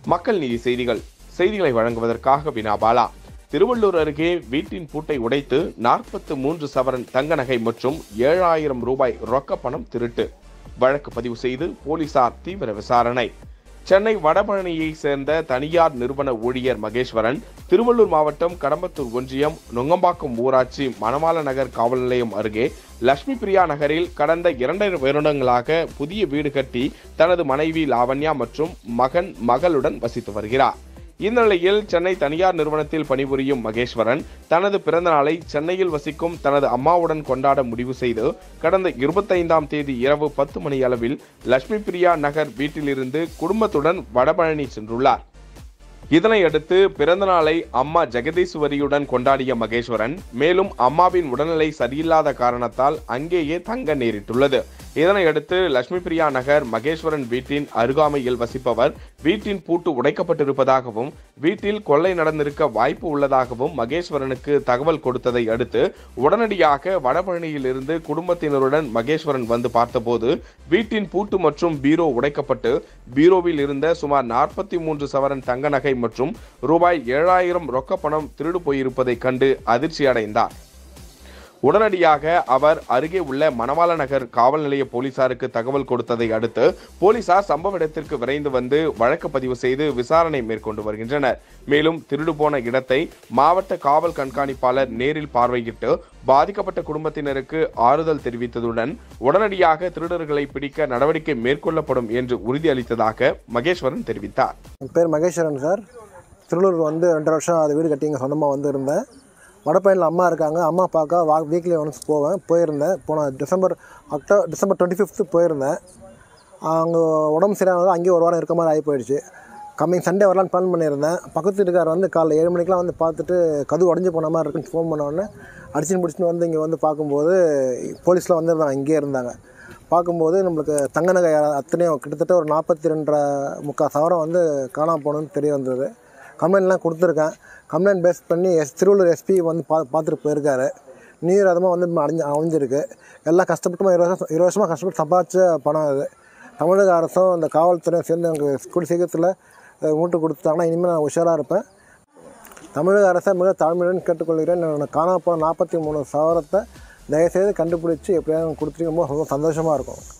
மக்கள் நீதி செய்திகள் செய்திகளை வழங்குவதற்காக வினாபாலா திருவள்ளூர் அருகே வீட்டின் பூட்டை உடைத்து நாற்பத்து மூன்று சவரன் தங்க நகை மற்றும் ஏழாயிரம் ரூபாய் ரொக்க பணம் திருட்டு வழக்கு பதிவு செய்து போலீசார் தீவிர விசாரணை சென்னை வடபழனியை சேர்ந்த தனியார் நிறுவன ஊழியர் மகேஸ்வரன் திருவள்ளூர் மாவட்டம் கடம்பத்தூர் ஒன்றியம் நுங்கம்பாக்கம் ஊராட்சி மணமால நகர் காவல் நிலையம் அருகே லட்சுமி பிரியா நகரில் கடந்த இரண்டரை வருடங்களாக புதிய வீடு கட்டி தனது மனைவி லாவண்யா மற்றும் மகன் மகளுடன் வசித்து வருகிறார் இந்த நிலையில் சென்னை தனியார் நிறுவனத்தில் பணிபுரியும் மகேஸ்வரன் தனது பிறந்த நாளை சென்னையில் வசிக்கும் தனது அம்மாவுடன் கொண்டாட முடிவு செய்து கடந்த இருபத்தைந்தாம் தேதி இரவு பத்து மணி அளவில் லட்சுமி பிரியா நகர் வீட்டிலிருந்து குடும்பத்துடன் வடபழனி சென்றுள்ளார் இதனையடுத்து பிறந்த நாளை அம்மா ஜெகதீஸ்வரியுடன் கொண்டாடிய மகேஸ்வரன் மேலும் அம்மாவின் உடல்நிலை சரியில்லாத காரணத்தால் அங்கேயே தங்க நேரிட்டுள்ளது இதனையடுத்து லட்சுமி பிரியா நகர் மகேஸ்வரன் வீட்டின் அருகாமையில் வசிப்பவர் வீட்டின் பூட்டு உடைக்கப்பட்டிருப்பதாகவும் வீட்டில் கொள்ளை நடந்திருக்க வாய்ப்பு உள்ளதாகவும் மகேஸ்வரனுக்கு தகவல் கொடுத்ததை அடுத்து உடனடியாக வடபழனியிலிருந்து குடும்பத்தினருடன் மகேஸ்வரன் வந்து பார்த்தபோது வீட்டின் பூட்டு மற்றும் பீரோ உடைக்கப்பட்டு பீரோவில் இருந்த சுமார் நாற்பத்தி மூன்று சவரன் தங்க நகை மற்றும் ரூபாய் ஏழாயிரம் ரொக்க பணம் திருடு போயிருப்பதைக் கண்டு அதிர்ச்சி அடைந்தார் உடனடியாக அவர் அருகே உள்ள மணவாள நகர் காவல் நிலைய போலீசாருக்கு தகவல் கொடுத்ததை அடுத்து போலீசார் சம்பவ இடத்திற்கு விரைந்து வந்து வழக்கு பதிவு செய்து விசாரணை மேற்கொண்டு வருகின்றனர் மேலும் திருடு போன இடத்தை மாவட்ட காவல் கண்காணிப்பாளர் நேரில் பார்வையிட்டு பாதிக்கப்பட்ட குடும்பத்தினருக்கு ஆறுதல் தெரிவித்ததுடன் உடனடியாக திருடர்களை பிடிக்க நடவடிக்கை மேற்கொள்ளப்படும் என்று உறுதியளித்ததாக மகேஸ்வரன் தெரிவித்தார் என் பேர் மகேஸ்வரன் சார் திருவள்ளூர் வந்து ரெண்டரை வருஷம் அது வீடு கட்டி இங்கே சொந்தமாக வந்து இருந்தேன் வடப்பயனில் அம்மா இருக்காங்க அம்மா பார்க்க வா வீக்லி ஒன்ஸ் போவேன் போயிருந்தேன் போன December October December twenty fifth போயிருந்தேன் அங்கே உடம்பு சரியானது அங்கேயே ஒரு வாரம் இருக்க மாதிரி ஆகி போயிடுச்சு கம்மிங் சண்டே வரலான்னு பிளான் பண்ணியிருந்தேன் பக்கத்து வீட்டுக்காரர் வந்து காலைல ஏழு மணிக்கெலாம் வந்து பார்த்துட்டு கது உடஞ்சி போன மாதிரி இருக்குன்னு ஃபோன் பண்ண உடனே அடிச்சுன்னு பிடிச்சின்னு வந்து இங்கே வந்து பார்க்கும்போது போலீஸ்லாம் வந்திருந்தாங்க இங்கேயே இருந்தாங்க பார்க்கும்போது நம்மளுக்கு தங்க நகை அத்தனையும் கிட்டத்தட்ட ஒரு நாற்பத்தி ரெண்டரை முக்கால் சவரம் வந்து காணாம போகணுன்னு தெரிய வந்தது கம்ப்ளைண்ட்லாம் கொடுத்துருக்கேன் கம்ப்ளைண்ட் பேஸ் பண்ணி எஸ் திருவள்ளூர் எஸ்பி வந்து பா பார்த்துட்டு போயிருக்காரு நீர் அதமாக வந்து அடைஞ்சு அழிஞ்சிருக்கு எல்லாம் கஷ்டப்பட்டு இருபது வருஷம் இருபது வருஷமாக கஷ்டப்பட்டு சம்பாதிச்ச பணம் அது தமிழக அரசும் அந்த காவல்துறையும் சேர்ந்து எனக்கு கூடி சீக்கிரத்தில் மூட்டு கொடுத்தாங்கன்னா இனிமேல் நான் உஷாராக இருப்பேன் தமிழக அரசை மிக தாழ்மையுடன் கேட்டுக்கொள்கிறேன் நான் காணாம போன நாற்பத்தி மூணு சவரத்தை தயவுசெய்து கண்டுபிடிச்சி எப்படியாவது கொடுத்துட்டு ரொம்ப சந்தோஷமாக இருக்கும்